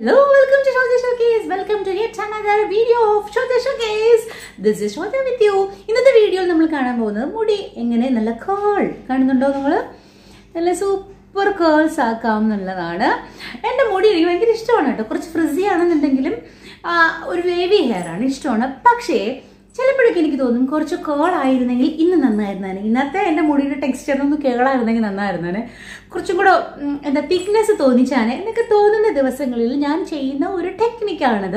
Hello, welcome to Shode Showcase. Welcome to yet another video of Shode Showcase. This is Shode with you. ഇന്നത്തെ വീഡിയോയിൽ നമ്മൾ കാണാൻ പോകുന്നത് മുടി എങ്ങനെ നല്ല കേൾ കാണുന്നുണ്ടോ നിങ്ങൾ നല്ല സൂപ്പർ കേൾസ് ആക്കാം എന്നുള്ളതാണ് എൻ്റെ മുടി എനിക്ക് ഭയങ്കര ഇഷ്ടമാണ് കേട്ടോ കുറച്ച് ഫ്രിസി ആണെന്നുണ്ടെങ്കിലും ആ, ഒരു വേവി ഹെയർ ആണ് ഇഷ്ടമാണ് പക്ഷേ ചിലപ്പോഴൊക്കെ എനിക്ക് തോന്നും കുറച്ച് കേളായിരുന്നെങ്കിൽ ഇന്ന് നന്നായിരുന്നേനെ ഇന്നത്തെ എൻ്റെ മുടിയുടെ ടെക്സ്ചർ ഒന്ന് കേളായിരുന്നെങ്കിൽ നന്നായിരുന്നേനെ കുറച്ചും കൂടെ ഉം, എന്താ തിക്നെസ് തോന്നിച്ചാണ് എന്നൊക്കെ തോന്നുന്ന ദിവസങ്ങളിൽ ഞാൻ ചെയ്യുന്ന ഒരു ടെക്നിക്കാണിത്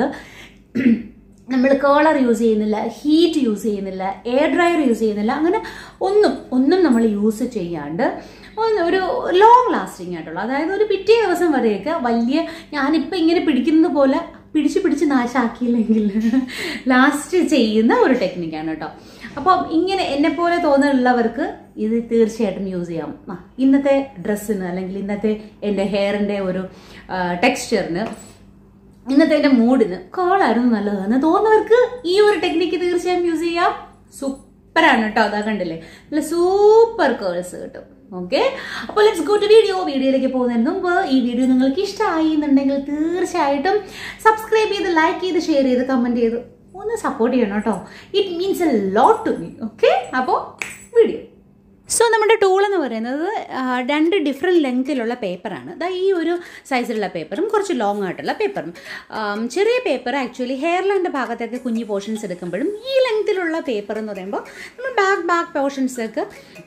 നമ്മൾ കേളർ യൂസ് ചെയ്യുന്നില്ല ഹീറ്റ് യൂസ് ചെയ്യുന്നില്ല എയർ ഡ്രയർ യൂസ് ചെയ്യുന്നില്ല അങ്ങനെ ഒന്നും ഒന്നും നമ്മൾ യൂസ് ചെയ്യാണ്ട് ഒന്ന് ഒരു ലോങ് ലാസ്റ്റിംഗ് ആയിട്ടുള്ള അതായത് ഒരു പിറ്റേ ദിവസം വരെയൊക്കെ വലിയ ഞാനിപ്പോൾ ഇങ്ങനെ പിടിക്കുന്നത് പോലെ പിടിച്ച് പിടിച്ച് നാശാക്കിയില്ലെങ്കിൽ ലാസ്റ്റ് ചെയ്യുന്ന ഒരു ടെക്നിക്കാണ് കേട്ടോ അപ്പം ഇങ്ങനെ എന്നെ പോലെ തോന്നുന്നുള്ളവർക്ക് ഇത് തീർച്ചയായിട്ടും യൂസ് ചെയ്യാം ആ, ഇന്നത്തെ ഡ്രസ്സിന് അല്ലെങ്കിൽ ഇന്നത്തെ എൻ്റെ ഹെയറിൻ്റെ ഒരു ടെക്സ്ചറിന് ഇന്നത്തെ എൻ്റെ മൂഡിന് കോളായിരുന്നു നല്ലതെന്ന് തോന്നുന്നവർക്ക് ഈ ഒരു ടെക്നിക്ക് തീർച്ചയായും യൂസ് ചെയ്യാം സൂപ്പറാണ് കേട്ടോ അതാ കണ്ടില്ലേ നല്ല സൂപ്പർ കേൾസ് കിട്ടും ഓക്കെ അപ്പോൾ ലെറ്റ്സ് ഗോ ടു വീഡിയോ വീഡിയോയിലേക്ക് പോകുന്നതിന് മുമ്പ് ഈ വീഡിയോ നിങ്ങൾക്ക് ഇഷ്ടമായി എന്നുണ്ടെങ്കിൽ തീർച്ചയായിട്ടും സബ്സ്ക്രൈബ് ചെയ്ത് ലൈക്ക് ചെയ്ത് ഷെയർ ചെയ്ത് കമൻറ്റ് ചെയ്ത് ഒന്ന് സപ്പോർട്ട് ചെയ്യണം കേട്ടോ it means a lot to me okay അപ്പോൾ വീഡിയോ സോ നമ്മുടെ ടൂൾ എന്ന് പറയുന്നത് ആ, രണ്ട് ഡിഫറെൻറ്റ് ലെങ്തിലുള്ള പേപ്പറാണ് ദാ ഈ ഒരു സൈസിലുള്ള പേപ്പറും കുറച്ച് ലോങ് ആയിട്ടുള്ള പേപ്പറും ആം, ചെറിയ പേപ്പർ ആക്ച്വലി ഹെയർ ലൈൻ്റെ ഭാഗത്തൊക്കെ കുഞ്ഞു പോർഷൻസ് എടുക്കുമ്പോഴും ഈ ലെങ്തിലുള്ള പേപ്പർ എന്ന് പറയുമ്പോൾ നമ്മൾ ബാക്ക് ബാക്ക് പോർഷൻസൊക്കെ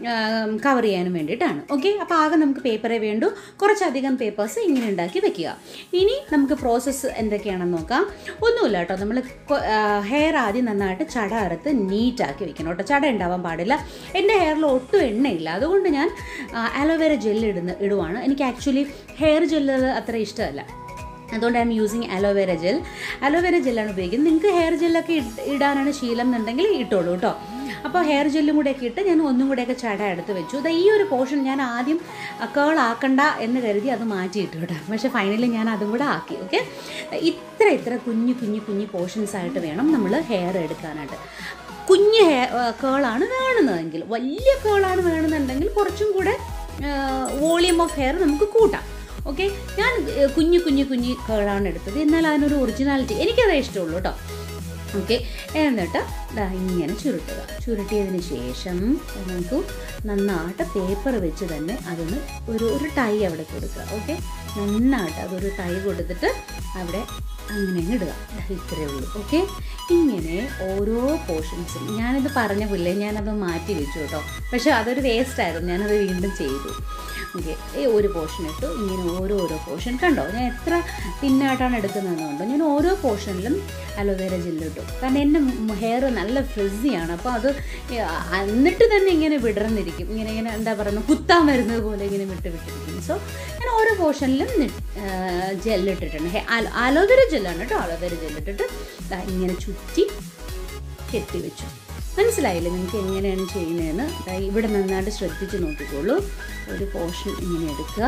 കവർ ചെയ്യാനും വേണ്ടിയിട്ടാണ് ഓക്കെ അപ്പോൾ ആകെ നമുക്ക് പേപ്പറേ വേണ്ടൂ കുറച്ചധികം പേപ്പേഴ്സ് ഇങ്ങനെ ഉണ്ടാക്കി വെക്കുക ഇനി നമുക്ക് പ്രോസസ്സ് എന്തൊക്കെയാണെന്ന് നോക്കാം ഒന്നുമില്ല കേട്ടോ നമ്മൾ ഹെയർ ആദ്യം നന്നായിട്ട് ചട അറുത്ത് നീറ്റാക്കി വെക്കണം കേട്ടോ ചട ഉണ്ടാവാൻ പാടില്ല എൻ്റെ ഹെയറിൽ ഒട്ടും എണ്ണയില്ല അതുകൊണ്ട് ഞാൻ അലോവേര ജെല്ല് ഇടുന്ന ഇടുവാണ് എനിക്ക് ആക്ച്വലി ഹെയർ ജെല്ല് അത്ര ഇഷ്ടമല്ല അതുകൊണ്ട് I'm using aloe vera gel aloe vera ജെല്ലാണ് ഉപയോഗിക്കുന്നത് നിങ്ങൾക്ക് ഹെയർ ജെല്ലൊക്കെ ഇടാനാണ് ശീലം എന്നുണ്ടെങ്കിൽ ഇട്ടോളൂ കേട്ടോ അപ്പോൾ ഹെയർ ജെല്ലും കൂടെയൊക്കെ ഇട്ട് ഞാൻ ഒന്നും കൂടെയൊക്കെ ചട എടുത്ത് വെച്ചു ദാ ഈ ഒരു പോർഷൻ ഞാൻ ആദ്യം കേൾ ആക്കണ്ട എന്ന് കരുതി അത് മാറ്റിയിട്ടു കേട്ടോ പക്ഷേ ഫൈനലി ഞാൻ അതും കൂടെ ആക്കി ഓക്കെ ഇത്ര ഇത്ര കുഞ്ഞു കുഞ്ഞു കുഞ്ഞു പോർഷൻസ് ആയിട്ട് വേണം നമ്മൾ ഹെയർ എടുക്കാനായിട്ട് കുഞ്ഞ് ഹെയർ കേളാണ് വേണമെന്നതെങ്കിൽ വലിയ കേളാണ് വേണമെന്നുണ്ടെങ്കിൽ കുറച്ചും കൂടെ വോളിയം ഓഫ് ഹെയർ നമുക്ക് കൂട്ടാം ഓക്കെ ഞാൻ ഏഹ്, കുഞ്ഞു കുഞ്ഞു കുഞ്ഞു കേളാണ് എടുത്തത് എന്നാൽ അതിനൊരു ഒറിജിനാലിറ്റി എനിക്കതേ ഇഷ്ടമുള്ളൂ കേട്ടോ ഓക്കെ എന്നിട്ട് ദാ ഇങ്ങനെ ചുരുട്ടുക ചുരുട്ടിയതിന് ശേഷം നമുക്ക് നന്നായിട്ട് പേപ്പർ വെച്ച് തന്നെ അതിന് ഒരു ഒരു ടൈ അവിടെ കൊടുക്കുക ഓക്കെ നന്നായിട്ട് അതൊരു ടൈ കൊടുത്തിട്ട് അവിടെ അങ്ങനെ അങ്ങ് ഇടുക ദാ ഇത്രയേ ഉള്ളൂ ഓക്കെ ഇങ്ങനെ ഓരോ പോർഷൻസും ഞാനിത് പറഞ്ഞ പോലെ ഞാനത് മാറ്റി വെച്ചു കേട്ടോ പക്ഷേ അതൊരു വേസ്റ്റ് ആയിരുന്നു ഞാനത് വീണ്ടും ചെയ്തു ഓക്കെ ഈ ഒരു പോർഷൻ ഇട്ടു ഇങ്ങനെ ഓരോരോ പോർഷൻ കണ്ടോ ഞാൻ എത്ര തിന്നായിട്ടാണ് എടുക്കുന്നതെന്ന് കണ്ടോ ഞാൻ ഓരോ പോർഷനിലും അലോവേര ജെല്ലിട്ടു കാരണം എൻ്റെ ഹെയർ നല്ല ഫ്രിസിയാണ് അപ്പോൾ അത് എന്നിട്ട് തന്നെ ഇങ്ങനെ വിടർന്നിരിക്കും ഇങ്ങനെ ഇങ്ങനെ എന്താ പറയുക കുത്താൻ വരുന്നത് പോലെ ഇങ്ങനെ വിട്ട് വിട്ടിരിക്കും സോ ഞാൻ ഓരോ പോർഷനിലും ജെല്ലിട്ടിട്ടുണ്ട് അലോവേര ജെല്ലാണ് കേട്ടോ അലോവേര ജെല്ലിട്ടിട്ട് ദാ ഇങ്ങനെ ചുറ്റി കെട്ടിവെച്ചു മനസ്സിലായില്ലേ നിങ്ങൾക്ക് എങ്ങനെയാണ് ചെയ്യുന്നതെന്ന് ദാ ഇവിടെ നന്നായിട്ട് ശ്രദ്ധിച്ച് നോക്കിക്കോളൂ ഒരു പോർഷൻ ഇങ്ങനെ എടുക്കുക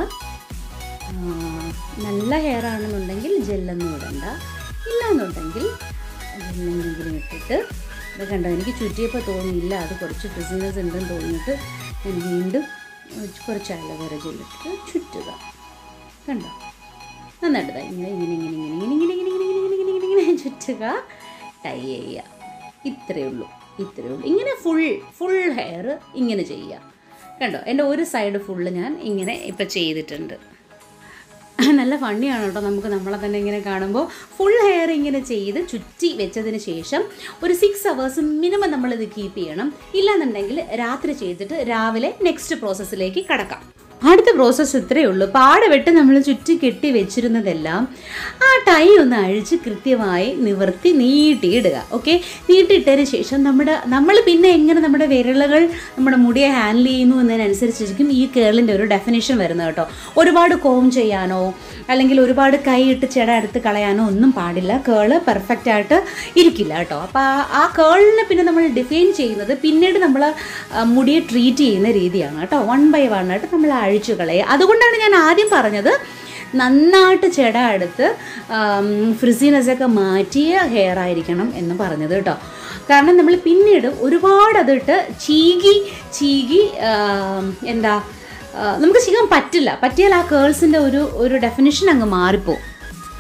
ആ, നല്ല ഹെയർ ആണെന്നുണ്ടെങ്കിൽ ജെല്ലൊന്നും ഇടണ്ട ഇല്ലാന്നുണ്ടെങ്കിൽ ജെല്ലെന്തെങ്കിലും ഇട്ടിട്ട് ഇത് കണ്ടോ എനിക്ക് ചുറ്റിയപ്പോൾ തോന്നിയില്ല അത് കുറച്ച് ബിസിനസ് ഉണ്ടെന്ന് തോന്നിയിട്ട് ഞാൻ വീണ്ടും കുറച്ച് അലവേര ജെല്ലിട്ടിട്ട് ചുറ്റുക കണ്ടോ നന്നായിട്ട് ദാ ഇങ്ങനെ ഇങ്ങനെ ഇങ്ങനെ ഇങ്ങനെ ഇങ്ങനെ ഇങ്ങനെ ഇങ്ങനെ ഇങ്ങനെ ഇങ്ങനെ ഇങ്ങനെ ഇങ്ങനെ ഇങ്ങനെ ചുറ്റുക ടൈ ചെയ്യുക ഇത്രയേ ഉള്ളൂ ഇത്രയേ ഉള്ളൂ ഇങ്ങനെ ഫുൾ ഫുൾ ഹെയർ ഇങ്ങനെ ചെയ്യുക കണ്ടോ എൻ്റെ ഒരു സൈഡ് ഫുള്ള് ഞാൻ ഇങ്ങനെ ഇപ്പം ചെയ്തിട്ടുണ്ട് നല്ല ഫണ്ണിയാണ് കേട്ടോ നമുക്ക് നമ്മളെ തന്നെ ഇങ്ങനെ കാണുമ്പോൾ ഫുൾ ഹെയർ ഇങ്ങനെ ചെയ്ത് ചുറ്റി വെച്ചതിന് ശേഷം ഒരു സിക്സ് അവേഴ്സ് മിനിമം നമ്മളിത് കീപ്പ് ചെയ്യണം ഇല്ലാന്നുണ്ടെങ്കിൽ രാത്രി ചെയ്തിട്ട് രാവിലെ നെക്സ്റ്റ് പ്രോസസ്സിലേക്ക് കടക്കാം അടുത്ത പ്രോസസ്സ് ഇത്രയേ ഉള്ളൂ പാട വെട്ട് നമ്മൾ ചുറ്റി കെട്ടി വെച്ചിരുന്നതെല്ലാം ആ ടൈ ഒന്ന് അഴിച്ച് കൃത്യമായി നിവർത്തി നീട്ടിയിടുക ഓക്കെ നീട്ടിയിട്ടതിന് ശേഷം നമ്മുടെ നമ്മൾ പിന്നെ എങ്ങനെ നമ്മുടെ വിരലുകൾ നമ്മുടെ മുടിയെ ഹാൻഡിൽ ചെയ്യുന്നു എന്നതിനനുസരിച്ചിരിക്കും ഈ കേളിൻ്റെ ഒരു ഡെഫിനേഷൻ വരുന്നത് കേട്ടോ ഒരുപാട് കോം ചെയ്യാനോ അല്ലെങ്കിൽ ഒരുപാട് കൈയിട്ട് ചെട എടുത്ത് കളയാനോ ഒന്നും പാടില്ല കേള് പെർഫെക്റ്റ് ആയിട്ട് ഇരിക്കില്ല കേട്ടോ അപ്പോൾ ആ- ആ കേളിനെ പിന്നെ നമ്മൾ ഡിഫൈൻ ചെയ്യുന്നത് പിന്നീട് നമ്മൾ മുടിയെ ട്രീറ്റ് ചെയ്യുന്ന രീതിയാണ് കേട്ടോ വൺ ബൈ വൺ ആയിട്ട് നമ്മൾ അഴിച്ചു കളയുക അതുകൊണ്ടാണ് ഞാൻ ആദ്യം പറഞ്ഞത് നന്നായിട്ട് ചെട എടുത്ത് ഫ്രിസിനെസ് ഒക്കെ മാറ്റിയ ഹെയർ ആയിരിക്കണം എന്ന് പറഞ്ഞത് കേട്ടോ കാരണം നമ്മൾ പിന്നീട് ഒരുപാട് അതിട്ട് ചീകി ചീകി ആം, എന്താ ആ, നമുക്ക് ചെയ്യാൻ പറ്റില്ല പറ്റിയാൽ ആ കേൾസിൻ്റെ ഒരു ഒരു ഡെഫിനിഷൻ അങ്ങ് മാറിപ്പോവും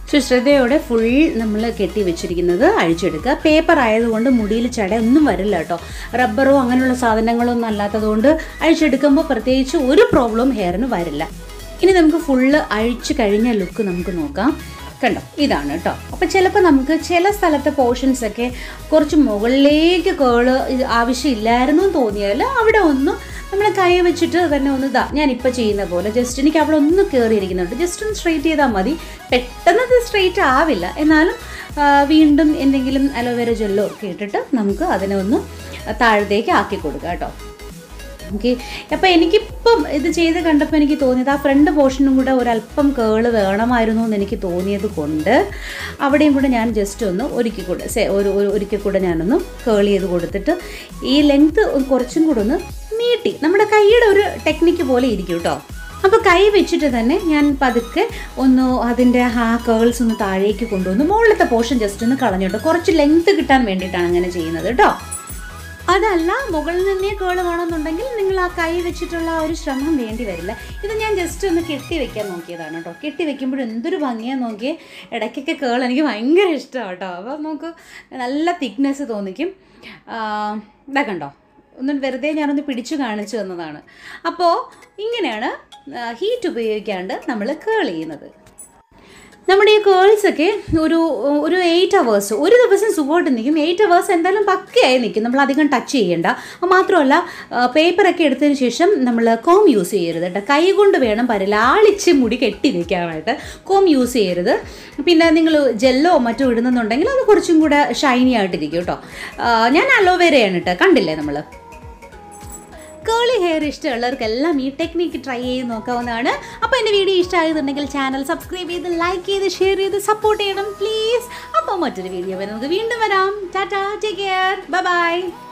സോ ശ്രദ്ധയോടെ ഫുൾ നമ്മൾ കെട്ടി വെച്ചിരിക്കുന്നത് അഴിച്ചെടുക്കുക പേപ്പർ ആയതുകൊണ്ട് മുടിയിൽ ചട ഒന്നും വരില്ല കേട്ടോ റബ്ബറോ അങ്ങനെയുള്ള സാധനങ്ങളോ ഒന്നും അല്ലാത്തതുകൊണ്ട് അഴിച്ചെടുക്കുമ്പോൾ പ്രത്യേകിച്ച് ഒരു പ്രോബ്ലം ഹെയറിന് വരില്ല ഇനി നമുക്ക് ഫുള്ള് അഴിച്ചു കഴിഞ്ഞ ലുക്ക് നമുക്ക് നോക്കാം കണ്ടോ ഇതാണ് കേട്ടോ അപ്പം ചിലപ്പോൾ നമുക്ക് ചില സ്ഥലത്തെ പോർഷൻസ് ഒക്കെ കുറച്ച് മുകളിലേക്ക് കേള് ഇത് ആവശ്യമില്ലായിരുന്നു എന്ന് തോന്നിയാൽ അവിടെ ഒന്ന് നമ്മൾ കൈ വെച്ചിട്ട് തന്നെ ഒന്ന് ഇതാ ഞാനിപ്പോൾ ചെയ്യുന്ന പോലെ ജസ്റ്റ് എനിക്ക് അവിടെ ഒന്ന് കയറിയിരിക്കുന്നുണ്ട് ജസ്റ്റ് ഒന്ന് സ്ട്രെയിറ്റ് ചെയ്താൽ മതി പെട്ടെന്ന് അത് സ്ട്രെയിറ്റ് ആവില്ല എന്നാലും ആ, വീണ്ടും എന്തെങ്കിലും അലോവേര ജെല്ലോ ഒക്കെ ഇട്ടിട്ട് നമുക്ക് അതിനെ ഒന്ന് താഴത്തേക്ക് ആക്കി കൊടുക്കാം കേട്ടോ ഓക്കെ അപ്പോൾ എനിക്കിപ്പം ഇത് ചെയ്ത് കണ്ടപ്പോൾ എനിക്ക് തോന്നിയത് ആ ഫ്രണ്ട് പോർഷനും കൂടെ ഒരല്പം കേള് വേണമായിരുന്നു എന്ന് എനിക്ക് തോന്നിയത് കൊണ്ട് അവിടെയും കൂടെ ഞാൻ ജസ്റ്റ് ഒന്ന് ഒരിക്കൽ കൂടെ സെ- ഒരു ഒരു- ഒരിക്കൽ കൂടെ ഞാനൊന്ന് കേൾ ചെയ്ത് കൊടുത്തിട്ട് ഈ ലെങ്ത്ത് കുറച്ചും കൂടെ ഒന്ന് നീട്ടി നമ്മുടെ കൈയുടെ ഒരു ടെക്നിക്ക് പോലെ ഇരിക്കും കേട്ടോ അപ്പോൾ കൈ വെച്ചിട്ട് തന്നെ ഞാൻ പതുക്കെ ഒന്ന് അതിൻ്റെ ആ കേൾസ് ഒന്ന് താഴേക്ക് കൊണ്ടുവന്ന് മുകളിലത്തെ പോർഷൻ ജസ്റ്റ് ഒന്ന് കളഞ്ഞിട്ട് കുറച്ച് ലെങ്ത്ത് കിട്ടാൻ വേണ്ടിയിട്ടാണ് അങ്ങനെ ചെയ്യുന്നത് കേട്ടോ അതല്ല മുകളിൽ നിന്നേ കേള് വേണമെന്നുണ്ടെങ്കിൽ നിങ്ങൾ ആ കൈ വെച്ചിട്ടുള്ള ആ ഒരു ശ്രമം വേണ്ടി വരില്ല ഇത് ഞാൻ ജസ്റ്റ് ഒന്ന് കെട്ടി വെക്കാൻ നോക്കിയതാണ് കേട്ടോ കെട്ടി വെക്കുമ്പോൾ എന്തൊരു ഭംഗിയാന്ന് നോക്കിയേ ഇടയ്ക്കൊക്കെ കേൾ എനിക്ക് ഭയങ്കര ഇഷ്ടമാണ് കേട്ടോ അപ്പോൾ നമുക്ക് നല്ല തിക്നെസ് തോന്നിക്കും ആ, ഇതാ കണ്ടോ ഒന്ന് വെറുതെ ഞാനൊന്ന് പിടിച്ചു കാണിച്ചു തന്നതാണ് അപ്പോൾ ഇങ്ങനെയാണ് ഹീറ്റ് ഉപയോഗിക്കാണ്ട് നമ്മൾ കേൾ ചെയ്യുന്നത് നമ്മുടെ ഈ കേൾസ് ഒക്കെ ഒരു ഒരു എയ്റ്റ് അവേഴ്സ് ഒരു ദിവസം സുഖമായിട്ട് നിൽക്കും എയ്റ്റ് അവേഴ്സ് എന്തായാലും പക്കയായി നിൽക്കും നമ്മൾ അധികം ടച്ച് ചെയ്യേണ്ട അത് മാത്രമല്ല പേപ്പറൊക്കെ എടുത്തതിന് ശേഷം നമ്മൾ കോം യൂസ് ചെയ്യരുത് കേട്ടോ കൈ കൊണ്ട് വേണം പരലാളിച്ച് മുടി കെട്ടി നിൽക്കാനായിട്ട് കോം യൂസ് ചെയ്യരുത് പിന്നെ നിങ്ങൾ ജെല്ലോ മറ്റോ ഇടുന്നുണ്ടെങ്കിൽ അത് കുറച്ചും കൂടെ ഷൈനി ആയിട്ടിരിക്കും കേട്ടോ ആ, ഞാൻ അലോവേരയാണ് കേട്ടോ കണ്ടില്ലേ നമ്മൾ കേളി ഹെയർ ഇഷ്ടമുള്ളവർക്കെല്ലാം ഈ ടെക്നിക്ക് ട്രൈ ചെയ്ത് നോക്കാവുന്നതാണ് അപ്പോൾ എൻ്റെ വീഡിയോ ഇഷ്ടമായതുണ്ടെങ്കിൽ ചാനൽ സബ്സ്ക്രൈബ് ചെയ്ത് ലൈക്ക് ചെയ്ത് ഷെയർ ചെയ്ത് സപ്പോർട്ട് ചെയ്യണം പ്ലീസ് അപ്പോൾ മറ്റൊരു വീഡിയോ വരെ നമുക്ക് വീണ്ടും വരാം tata take care bye by